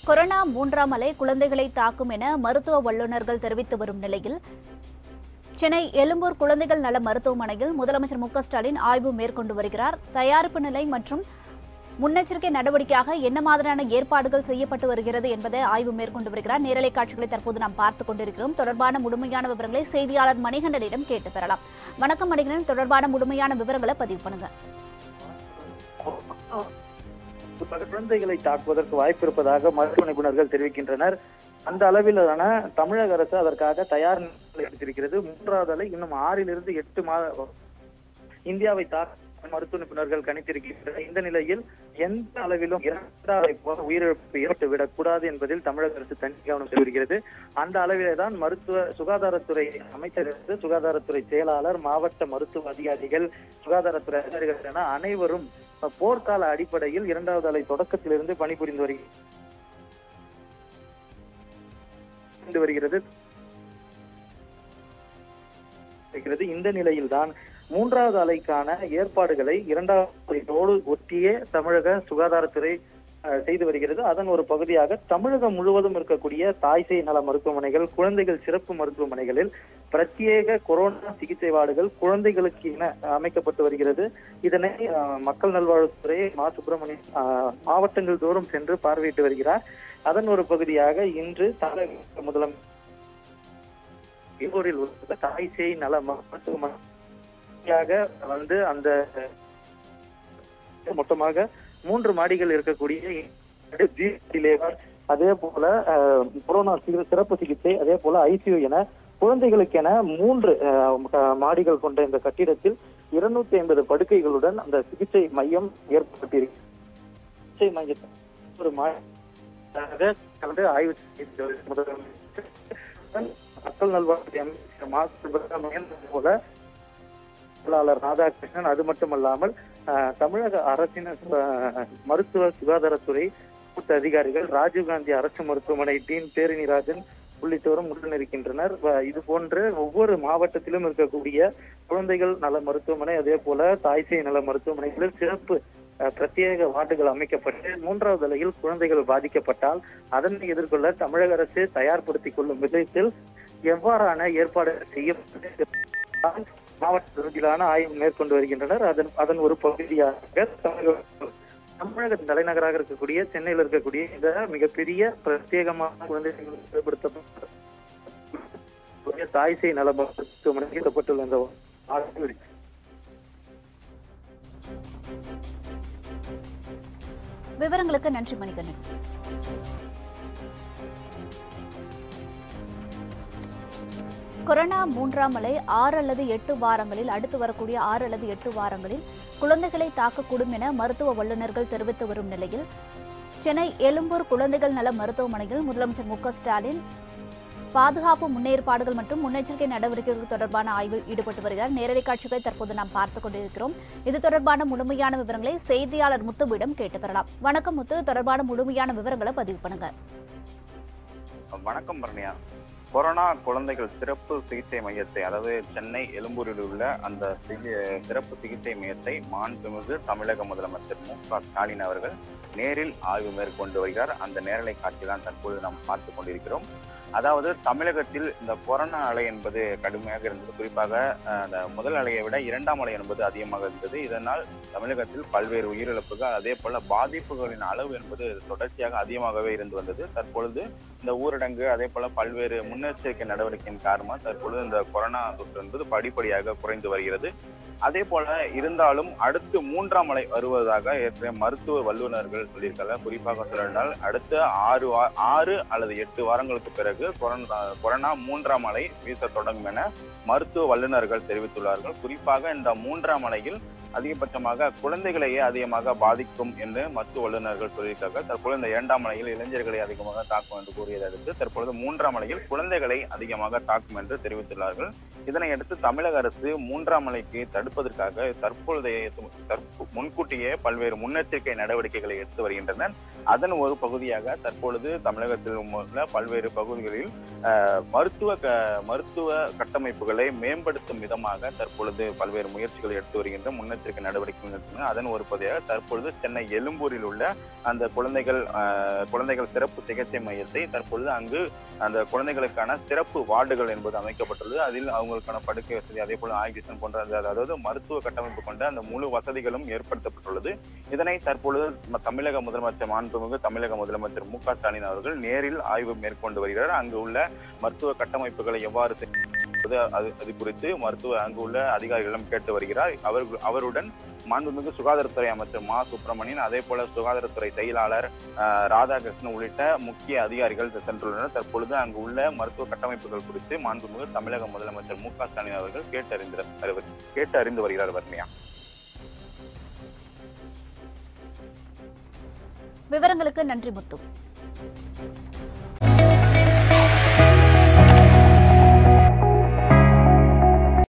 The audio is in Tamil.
கொரோனா மூன்றாம் அலை குழந்தைகளை தாக்கும் என மருத்துவ வல்லுநர்கள் தெரிவித்து வரும் நிலையில் சென்னை எழும்பூர் குழந்தைகள் நல மருத்துவமனையில் முதலமைச்சர் மு க ஸ்டாலின் ஆய்வு மேற்கொண்டு வருகிறார் தயாரிப்பு நிலை மற்றும் முன்னெச்சரிக்கை நடவடிக்கையாக என்ன மாதிரியான ஏற்பாடுகள் செய்யப்பட்டு வருகிறது என்பதை ஆய்வு மேற்கொண்டு வருகிறார் நேரலை காட்சிகளை தற்போது நாம் பார்த்துக் கொண்டிருக்கிறோம் தொடர்பான முழுமையான விவரங்களை செய்தியாளர் மணிகண்டனிடம் கேட்டு பெறலாம் வணக்கம் மணிகண்டன் தொடர்பான முழுமையான விவரங்களை பதிவு பண்ணுங்க பல குழந்தைகளை தாக்குவதற்கு வாய்ப்பு இருப்பதாக மருத்துவ நிபுணர்கள் தெரிவிக்கின்றனர் அந்த அளவிலான தமிழக அரசு அதற்காக தயார் நிலையில் எடுத்திருக்கிறது மூன்றாவது அலை இன்னும் ஆறிலிருந்து எட்டு மாத இந்தியாவை தாக்க மருத்துவ நிபுணர்கள் கணித்திருக்கின்றனர் இந்த நிலையில் எந்த அளவிலும் இரண்டாவது அலை போல உயிரிழப்பு ஏற்பட்டு விடக்கூடாது என்பதில் தமிழக அரசு தனி கவனம் செலுத்துகிறது அந்த அளவிலே தான் மருத்துவ சுகாதாரத்துறை அமைச்சர் இருந்து சுகாதாரத்துறை செயலாளர் மாவட்ட மருத்துவ அதிகாரிகள் சுகாதாரத்துறை அதிகாரிகள் என அனைவரும் போர்க்கால அடிப்படையில் இரண்டாவது அலை தொடக்கத்திலிருந்து பணிபுரிந்து வருகிறது வருகிறது இருக்கிறது. இந்த நிலையில்தான் மூன்றாவது அலைக்கான ஏற்பாடுகளை இரண்டாவது அலையோடு ஒட்டியே தமிழக சுகாதாரத்துறை அஹ், செய்து வருகிறது அதன் ஒரு பகுதியாக தமிழகம் முழுவதும் இருக்கக்கூடிய தாய்சேய் நல மருத்துவமனைகள் குழந்தைகள் சிறப்பு மருத்துவமனைகளில் பிரத்யேக கொரோனா சிகிச்சை வார்டுகள் குழந்தைகளுக்கு என அமைக்கப்பட்டு வருகிறது இதனை அஹ், மக்கள் நல்வாழ்வுத்துறை மா சுப்பிரமணியன் அஹ், மாவட்டங்கள் தோறும் சென்று பார்வையிட்டு வருகிறார் அதன் ஒரு பகுதியாக இன்று தமிழக முதலமைச்சர் ஈரோடில் உள்ள தாய்சேய் நல மருத்துவமனையாக வந்து அந்த மொத்தமாக மூன்று மாடிகள் இருக்கக்கூடிய GST லேபர் அதே போல அஹ், கொரோனா சிகிச்சை- சிறப்பு சிகிச்சை அதே போல ஐசியூ என குழந்தைகளுக்கென மூன்று அஹ், க- மாடிகள் கொண்ட இந்த கட்டிடத்தில் இருநூத்தி ஐம்பது படுக்கைகளுடன் அந்த சிகிச்சை மையம் ஏற்பட்டிருக்கு சிகிச்சை மையத்தில் ஒரு மாடியாக கலந்து ஆய்வு செய்து வருகிறது முதலமைச்சர் மக்கள் நல்வாழ்வுத்துறை அமைச்சர் மா சுப்பிரமணியன் போல செயலாளர் ராதாகிருஷ்ணன் அது மட்டுமல்லாமல் அஹ், தமிழக அரசின் அஹ், மருத்துவ சுகாதாரத்துறை மூத்த அதிகாரிகள் ராஜீவ்காந்தி அரசு மருத்துவமனை டீன் பேரணிராஜன் உள்ளிட்டோரும் உடன் இருக்கின்றனர் வ- இது போன்று ஒவ்வொரு மாவட்டத்திலும் இருக்கக்கூடிய குழந்தைகள் நல மருத்துவமனை அதே போல தாய்சேய் நல மருத்துவமனைகளில் சிறப்பு அஹ், பிரத்யேக வார்டுகள் அமைக்கப்பட்டு மூன்றாவது அலையில் குழந்தைகள் பாதிக்கப்பட்டால் அதனை எதிர்கொள்ள தமிழக அரசு தயார்படுத்திக் கொள்ளும் விதத்தில் எவ்வாறான ஏற்பாடுகள் செய்யப்பட்டு மாவட்ட ரீதியிலான ஆய்வு மேற்கொண்டு வருகின்றனர் அதன் அதன் ஒரு பகுதியாக தமிழக தமிழக தலைநகராக இருக்கக்கூடிய சென்னையில் இருக்கக்கூடிய இந்த மிகப்பெரிய பிரத்யேகமான குழந்தைகளுக்கு ஏற்படுத்தப்பட்ட தாய்சேய் நல மருத்துவமனை ஈடுபட்டுள்ள இந்த ஆய்வு விவரங்களுக்கு நன்றி மணிகண்டன் கொரோனா மூன்றாம் அலை ஆறு அல்லது எட்டு வாரங்களில் அடுத்து வரக்கூடிய ஆறு அல்லது எட்டு வாரங்களில் குழந்தைகளை தாக்கக்கூடும் என மருத்துவ வல்லுநர்கள் தெரிவித்து வரும் நிலையில் சென்னை எழும்பூர் குழந்தைகள் நல மருத்துவமனையில் முதலமைச்சர் மு க ஸ்டாலின் பாதுகாப்பு முன்னேற்பாடுகள் மற்றும் முன்னெச்சரிக்கை நடவடிக்கைகள் தொடர்பான ஆய்வில் ஈடுபட்டு வருகிறார் நேரடி காட்சிகளை தற்போது நாம் பார்த்துக் கொண்டிருக்கிறோம் இது தொடர்பான முழுமையான விவரங்களை செய்தியாளர் முத்துவிடம் கேட்டு பெறலாம் வணக்கம் முத்து தொடர்பான முழுமையான விவரங்களை பதிவு பண்ணுங்க வணக்கம் பரணியா கொரோனா குழந்தைகள் சிறப்பு சிகிச்சை மையத்தை அதாவது சென்னை எழும்பூரில் உள்ள அந்த சிகி- சிறப்பு சிகிச்சை மையத்தை மாண்புமிகு தமிழக முதலமைச்சர் மு க ஸ்டாலின் அவர்கள் நேரில் ஆய்வு மேற்கொண்டு வருகிறார் அந்த நேரலை காட்சி தான் தற்போது நாம் பார்த்து கொண்டிருக்கிறோம் அதாவது தமிழகத்தில் இந்த கொரோனா அலை என்பது கடுமையாக இருந்தது குறிப்பாக அஹ், அந்த முதல் அலையை விட இரண்டாம் அலை என்பது அதிகமாக இருந்தது இதனால் தமிழகத்தில் பல்வேறு உயிரிழப்புகள் அதே போல பாதிப்புகளின் அளவு என்பது தொடர்ச்சியாக அதிகமாகவே இருந்து வந்தது தற்பொழுது இந்த ஊரடங்கு அதே போல பல்வேறு முன்னெச்சரிக்கை நடவடிக்கையின் காரணமாக தற்பொழுது இந்த கொரோனா தொற்று என்பது படிப்படியாக குறைந்து வருகிறது அதே போல இருந்தாலும் அடுத்து மூன்றாம் அலை வருவதாக ஏற்கனவே மருத்துவ வல்லுநர்கள் சொல்லியிருக்காங்க குறிப்பாக சொல்லனால் அடுத்த ஆறு வா- ஆறு அல்லது எட்டு வாரங்களுக்கு பிறகு கொரோனா கொரோனா மூன்றாம் அலை வீச தொடங்கும் என மருத்துவ வல்லுநர்கள் தெரிவித்துள்ளார்கள் குறிப்பாக இந்த மூன்றாம் அலையில் அதிகபட்சமாக குழந்தைகளையே அதிகமாக பாதிக்கும் என்று மருத்துவ வல்லுநர்கள் சொல்லியிருக்காங்க தற்பொழுது இந்த இரண்டாம் அலையில் இளைஞர்களை அதிகமாக தாக்கும் என்று கூறியதை அடுத்து தற்பொழுது மூன்றாம் அலையில் குழந்தைகளை அதிகமாக தாக்கும் என்று தெரிவித்துள்ளார்கள் இதனை அடுத்து தமிழக அரசு மூன்றாம் அலைக்கு தடுப்பதற்காக தற்பொழுதைய தற்பு- முன்கூட்டியே பல்வேறு முன்னெச்சரிக்கை நடவடிக்கைகளை எடுத்து வருகின்றனர் அதன் ஒரு பகுதியாக தற்பொழுது தமிழகத்தில் உள்ள பல்வேறு பகுதிகளில் அஹ், மருத்துவ க- மருத்துவ கட்டமைப்புகளை மேம்படுத்தும் விதமாக தற்பொழுது பல்வேறு முயற்சிகளை எடுத்து வருகின்ற முன்னெச்சரிக்கை முன்னெச்சரிக்கை நடவடிக்கை எடுத்தனர். அதன் ஒரு பகுதியாக தற்பொழுது சென்னை எழும்பூரில் உள்ள அந்த குழந்தைகள் ஆஹ், குழந்தைகள் சிறப்பு சிகிச்சை மையத்தை தற்பொழுது அங்கு அந்த குழந்தைகளுக்கான சிறப்பு வார்டுகள் என்பது அமைக்கப்பட்டுள்ளது அதில் அவங்களுக்கான படுக்கை வசதி அதே போல ஆக்சிஜன் போன்ற அந்த- அதாவது மருத்துவ கட்டமைப்பு கொண்ட அந்த முழு வசதிகளும் ஏற்படுத்தப்பட்டுள்ளது இதனை தற்பொழுது ம- தமிழக முதலமைச்சர் மாண்புமிகு தமிழக முதலமைச்சர் மு க ஸ்டாலின் அவர்கள் நேரில் ஆய்வு மேற்கொண்டு வருகிறார் அங்கு உள்ள மருத்துவ கட்டமைப்புகளை எவ்வாறு செய்வது அது அது குறித்து மருத்துவ அங்கு உள்ள அதிகாரிகளிடம் கேட்டு வருகிறார் அவர் அவருடன் மாண்புமிகு சுகாதாரத்துறை அமைச்சர் மா சுப்பிரமணியன் அதே போல சுகாதாரத்துறை செயலாளர் ஆஹ், ராதாகிருஷ்ணன் உள்ளிட்ட முக்கிய அதிகாரிகள் சென்றுள்ளனர் தற்பொழுது அங்கு உள்ள மருத்துவ கட்டமைப்புகள் குறித்து மாண்புமிகு தமிழக முதலமைச்சர் மு க ஸ்டாலின் அவர்கள் கேட்டறிந்து கேட்டு அறிந்து வருகிறார் வர்ணியா விவரங்களுக்கு நன்றி முத்து